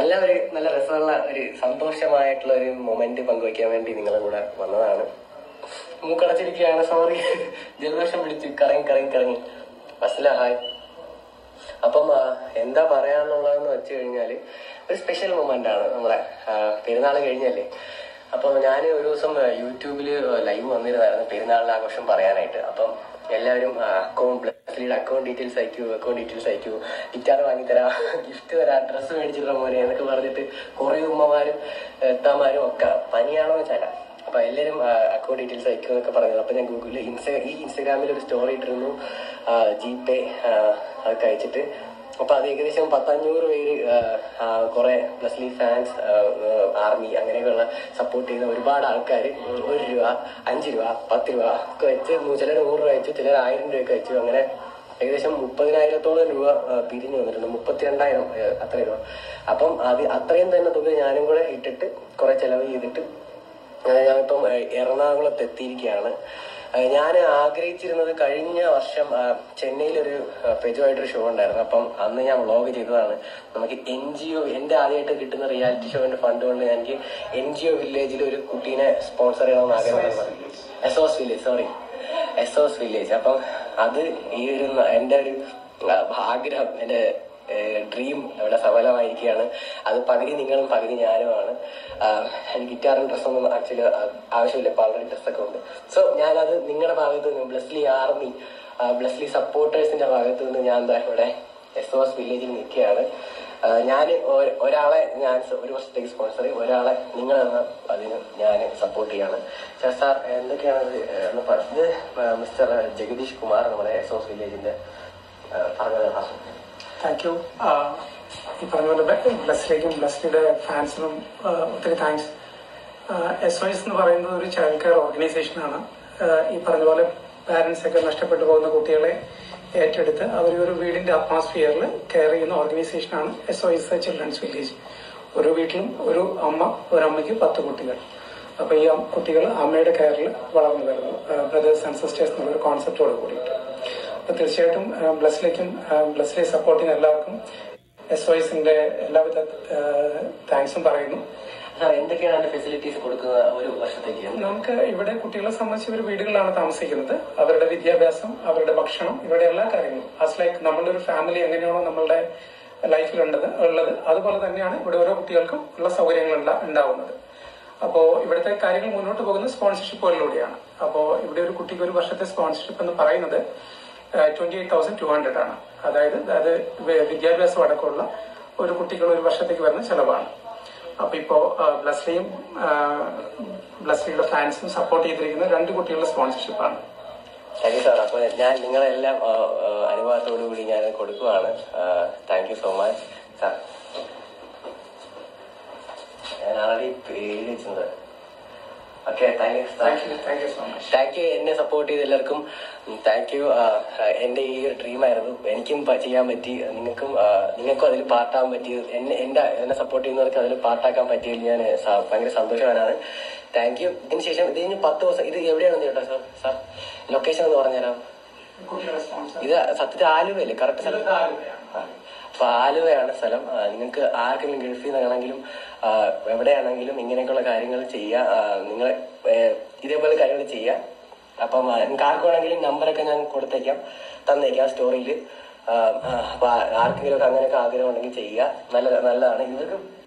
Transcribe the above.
നല്ല ഒരു നല്ല രസമുള്ള ഒരു സന്തോഷമായിട്ടുള്ള ഒരു മൊമെന്റ് പങ്കുവയ്ക്കാൻ വേണ്ടി നിങ്ങളുടെ കൂടെ വന്നതാണ് മൂക്കടച്ചിരിക്കുകയാണ് സോറി ജലദോഷം പിടിച്ച് കറങ്ങി കറങ്ങി കറങ്ങി അസ്ല ഹായ് അപ്പം ആ, എന്താ പറയാന്നുള്ളതെന്ന് വെച്ച് കഴിഞ്ഞാല് ഒരു സ്പെഷ്യൽ മൊമെന്റ് ആണ് നമ്മളെ പെരുന്നാൾ കഴിഞ്ഞല്ലേ അപ്പം ഞാൻ ഒരു ദിവസം യൂട്യൂബിൽ ലൈവ് വന്നിരുന്നായിരുന്നു പെരുന്നാളിന്റെ ആഘോഷം പറയാനായിട്ട് അപ്പം എല്ലാവരും അക്കൗണ്ട് ബ്ലസ്ലിയുടെ അക്കൗണ്ട് ഡീറ്റെയിൽസ് അയക്കൂ അക്കൗണ്ട് ഡീറ്റെയിൽസ് അയക്കൂ ഗിറ്റാർ വാങ്ങിത്തരാം ഗിഫ്റ്റ് തരാം ഡ്രസ്സ് മേടിച്ചിട്ടാ മോനെ എന്നൊക്കെ പറഞ്ഞിട്ട് കുറെ ഉമ്മമാരും എത്താമാരും ഒക്കെ പനിയാണോ വെച്ചാല അപ്പൊ എല്ലാവരും അക്കൗണ്ട് ഡീറ്റെയിൽസ് അയക്കും എന്നൊക്കെ പറഞ്ഞത് അപ്പൊ ഞാൻ ഗൂഗിളിൽ ഇൻസ്റ്റ ഈ ഇൻസ്റ്റാഗ്രാമിൽ ഒരു സ്റ്റോറി ഇട്ടിരുന്നു ജി പേ അതൊക്കെ അയച്ചിട്ട് അപ്പൊ അത് ഏകദേശം പത്തഞ്ഞൂറ് പേര് കുറെ പ്ലസ്ലി ഫാൻസ് ആർമി അങ്ങനെയൊക്കെയുള്ള സപ്പോർട്ട് ചെയ്യുന്ന ഒരുപാട് ആൾക്കാർ ഒരു രൂപ അഞ്ച് രൂപ പത്ത് രൂപ ഒക്കെ വെച്ച് ചിലർ നൂറ് രൂപ വെച്ചു ചിലർ ആയിരം രൂപയൊക്കെ വെച്ചു അങ്ങനെ ഏകദേശം മുപ്പതിനായിരത്തോളം രൂപ ആ, പിരിഞ്ഞു വന്നിട്ടുണ്ട് മുപ്പത്തിരണ്ടായിരം ആ, അത്ര രൂപ അപ്പം അത് അത്രയും തന്നെ തുക ഞാനും കൂടെ ഇട്ടിട്ട് കുറെ ചെലവ് ചെയ്തിട്ട് ആ, ഞാനിപ്പം ആ, എറണാകുളത്ത് എത്തിയിരിക്കുകയാണ് ഞാൻ ആഗ്രഹിച്ചിരുന്നത് കഴിഞ്ഞ വർഷം ആ, ചെന്നൈയിലൊരു ആ, ഫെജുവായിട്ടൊരു ഷോ ഉണ്ടായിരുന്നു അപ്പം അന്ന് ഞാൻ വ്ളോഗ് ചെയ്തതാണ് നമുക്ക് എൻ ജി ഒ എന്റെ ആദ്യമായിട്ട് കിട്ടുന്ന റിയാലിറ്റി ഷോന്റെ ഫണ്ട് കൊണ്ട് എനിക്ക് എൻ ജി ഒ വില്ലേജിൽ ഒരു കുട്ടീനെ സ്പോൺസർ ചെയ്യണമെന്ന് ആഗ്രഹമായിരുന്നു S O S village sorry S O S village അപ്പം അത് ഈ ഒരു ന- എന്റെ ഒരു ആ, ആഗ്രഹം എന്റെ ഡ്രീം ഇവിടെ സഫലമായിരിക്കുകയാണ് അത് പകുതി നിങ്ങളും പകുതി ഞാനുമാണ് ആ, എനിക്ക് ഗിറ്റാറും ഡ്രസ്സൊന്നും ആക്ച്വലി ആവശ്യമില്ല ഇപ്പൊ ആൾറെഡി ഡ്രസ്സൊക്കെ ഉണ്ട് സോ ഞാനത് നിങ്ങളുടെ ഭാഗത്ത് നിന്ന് ബ്ലസ്ലി ആർമി ബ്ലസ്ലി സപ്പോർട്ടേഴ്സിന്റെ ഭാഗത്ത് നിന്ന് ഞാൻ എന്താ ഇവിടെ എസ് ഒ എസ് വില്ലേജിൽ നിൽക്കുകയാണ് ഞാൻ ഒരാളെ ഞാൻ സ- ഒരു വർഷത്തേക്ക് സ്പോൺസർ ചെയ്യും ഒരാളെ നിങ്ങൾ അതിന് ഞാൻ സപ്പോർട്ട് ചെയ്യാണ് സാർ സാർ എന്തൊക്കെയാണ് ഇത് എന്ന് പറ- ഇത് മിസ്റ്റർ ജഗദീഷ് കുമാർ നമ്മുടെ എസ് ഒ എസ് വില്ലേജിന്റെ പറഞ്ഞത് താങ്ക് യു ഈ പറഞ്ഞ പോലെ ബ്ലസ്സിലേക്കും ബ്ലസ്സിയുടെ ഫാൻസിനും ഒത്തിരി താങ്ക്സ് എസ് ഒ എസ് എന്ന് പറയുന്നത് ഒരു ചൈൽഡ് കെയർ ഓർഗനൈസേഷനാണ് ഈ പറഞ്ഞ പോലെ പാരന്റ്സ് ഒക്കെ നഷ്ടപ്പെട്ടു പോകുന്ന കുട്ടികളെ ഏറ്റെടുത്ത് അവർ ഒരു വീടിന്റെ അറ്റ്മോസ്ഫിയറിൽ കെയർ ചെയ്യുന്ന ഓർഗനൈസേഷനാണ് S O S children's village ഒരു വീട്ടിലും ഒരു അമ്മ ഒരു അമ്മയ്ക്ക് പത്ത് കുട്ടികൾ അപ്പൊ ഈ അം- കുട്ടികൾ അമ്മയുടെ കെയറിൽ വളർന്നു വരുന്നു ബ്രദേഴ്സ് ആൻഡ് സിസ്റ്റേഴ്സ് എന്നുള്ള കോൺസെപ്റ്റോട് കൂടിയിട്ട് അപ്പൊ തീർച്ചയായിട്ടും ബ്ലസ്സിലേക്കും ബ്ലസ്സിലെ സപ്പോർട്ട് ചെയ്യുന്ന എല്ലാവർക്കും എസ് ഒ എസിന്റെ എല്ലാവിധ താങ്ക്സും പറയുന്നു സാർ എന്തൊക്കെയാണ് അതിന്റെ ഫെസിലിറ്റീസ് കൊടുക്കുന്നത് ഒരു വർഷത്തേക്ക് നമുക്ക് ഇവിടെ കുട്ടികളെ സംബന്ധിച്ച് ഇവർ വീടുകളിലാണ് താമസിക്കുന്നത് അവരുടെ വിദ്യാഭ്യാസം അവരുടെ ഭക്ഷണം ഇവരുടെ എല്ലാ കാര്യങ്ങളും ആസ് ലൈക്ക് നമ്മളുടെ ഒരു ഫാമിലി എങ്ങനെയാണോ നമ്മളുടെ ലൈഫിൽ ഉള്ളത് ഉള്ളത് അതുപോലെ തന്നെയാണ് ഇവിടെ ഓരോ കുട്ടികൾക്കും ഉള്ള സൗകര്യങ്ങൾ ഉണ്ടാ- ഉണ്ടാവുന്നത് അപ്പോ ഇവിടുത്തെ കാര്യങ്ങൾ മുന്നോട്ട് പോകുന്നത് സ്പോൺസർഷിപ്പുകളിലൂടെയാണ് അപ്പോ ഇവിടെ ഒരു കുട്ടിക്ക് ഒരു വർഷത്തെ സ്പോൺസർഷിപ്പ് എന്ന് പറയുന്നത് twenty eight thousand two hundred ആണ് അതായത് അത് വി- വിദ്യാഭ്യാസം അടക്കമുള്ള ഒരു കുട്ടികൾ ഒരു വർഷത്തേക്ക് വരുന്ന ചെലവാണ് അപ്പൊ ഇപ്പോ ബ്ലസ്ലിയും ബ്ലസ്ലിയുടെ ഫാൻസും സപ്പോർട്ട് ചെയ്തിരിക്കുന്ന രണ്ട് കുട്ടികളുടെ സ്പോൺസർഷിപ്പാണ് താങ്ക് യു സാർ അപ്പൊ ഞാൻ നിങ്ങളെല്ലാം ആ, ആ, അനുഭവത്തോടു കൂടി ഞാൻ കൊടുക്കുവാണ് thank you so much sir ഞാൻ ആൾറെഡി പേര് വെച്ചത് okay thank you thank you thank you so much thank you എന്നെ സപ്പോർട്ട് ചെയ്ത എല്ലാവർക്കും താങ്ക് യു എന്റെ ഈ ഒരു ഡ്രീം ആയിരുന്നു എനിക്കും പ- ചെയ്യാൻ പറ്റി നിങ്ങൾക്കും ആ, നിങ്ങൾക്കും അതിൽ പാർട്ടാകാൻ പറ്റി എന്നെ എന്റെ എന്നെ സപ്പോർട്ട് ചെയ്യുന്നവർക്ക് അതിൽ പാർട്ടാക്കാൻ പറ്റിയതിൽ ഞാൻ സ- ഭയങ്കര സന്തോഷവാനാണ് താങ്ക് യു ഇതിന് ശേഷം ഇത് കഴിഞ്ഞ് പത്ത് ദിവസം ഇത് എവിടെയാണെന്ന് കേട്ടോ സാർ സാർ ലൊക്കേഷൻ എന്ന് പറഞ്ഞുതരാം കുട്ടികളുടെ സ്പോൺസർ ഇത് സത്യത്തിൽ ആലുവയല്ലേ കറക്റ്റ് സ്ഥലം ആ. അപ്പൊ ആലുവയാണ് സ്ഥലം ആ, നിങ്ങൾക്ക് ആർക്കെങ്കിലും ഗൾഫിൽ നിന്നാണെങ്കിലും ആ, എവിടെയാണെങ്കിലും ഇങ്ങനെയൊക്കെയുള്ള കാര്യങ്ങൾ ചെയ്യാം നിങ്ങൾ ഇതേപോലെ കാര്യങ്ങൾ ചെയ്യാം അപ്പം ആ, നിങ്ങൾക്ക് ആർക്കാണെങ്കിലും നമ്പറൊക്കെ ഞാൻ കൊടുത്തേക്കാം തന്നേക്കാം സ്റ്റോറിയിൽ അപ്പൊ ആ- ആർക്കെങ്കിലും ഒക്കെ അങ്ങനെയൊക്കെ ആഗ്രഹം ഉണ്ടെങ്കിൽ ചെയ്യുക നല്ല നല്ലതാണ് ഇവർക്ക്